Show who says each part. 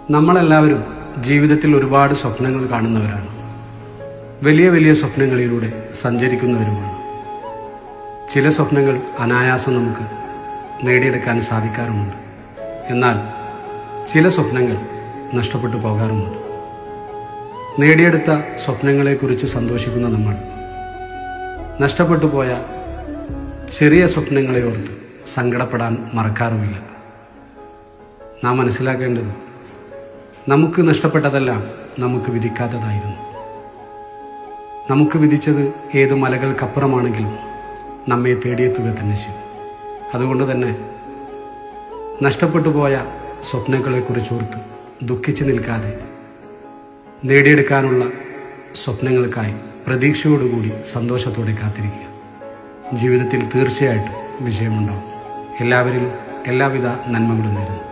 Speaker 1: നമ്മളെല്ലാവരും ജീവിതത്തിൽ ഒരുപാട് സ്വപ്നങ്ങൾ കാണുന്നവരാണ് വലിയ വലിയ സ്വപ്നങ്ങളിലൂടെ സഞ്ചരിക്കുന്നവരുമാണ് ചില സ്വപ്നങ്ങൾ അനായാസം നമുക്ക് നേടിയെടുക്കാൻ സാധിക്കാറുമുണ്ട് എന്നാൽ ചില സ്വപ്നങ്ങൾ നഷ്ടപ്പെട്ടു പോകാറുമുണ്ട് നേടിയെടുത്ത സ്വപ്നങ്ങളെക്കുറിച്ച് സന്തോഷിക്കുന്ന നമ്മൾ നഷ്ടപ്പെട്ടു പോയ ചെറിയ സ്വപ്നങ്ങളെ ഓർത്ത് സങ്കടപ്പെടാൻ മറക്കാറുമില്ല നാം മനസ്സിലാക്കേണ്ടത് നമുക്ക് നഷ്ടപ്പെട്ടതെല്ലാം നമുക്ക് വിധിക്കാത്തതായിരുന്നു നമുക്ക് വിധിച്ചത് ഏത് മലകൾക്കപ്പുറമാണെങ്കിലും നമ്മെ തേടിയെത്തുക തന്നെ ചെയ്യും അതുകൊണ്ട് തന്നെ നഷ്ടപ്പെട്ടു പോയ സ്വപ്നങ്ങളെക്കുറിച്ച് ഓർത്ത് ദുഃഖിച്ചു നിൽക്കാതെ നേടിയെടുക്കാനുള്ള സ്വപ്നങ്ങൾക്കായി പ്രതീക്ഷയോടുകൂടി സന്തോഷത്തോടെ കാത്തിരിക്കുക ജീവിതത്തിൽ തീർച്ചയായിട്ടും വിജയമുണ്ടാവും എല്ലാവരിലും എല്ലാവിധ നന്മകളും നേരുന്നു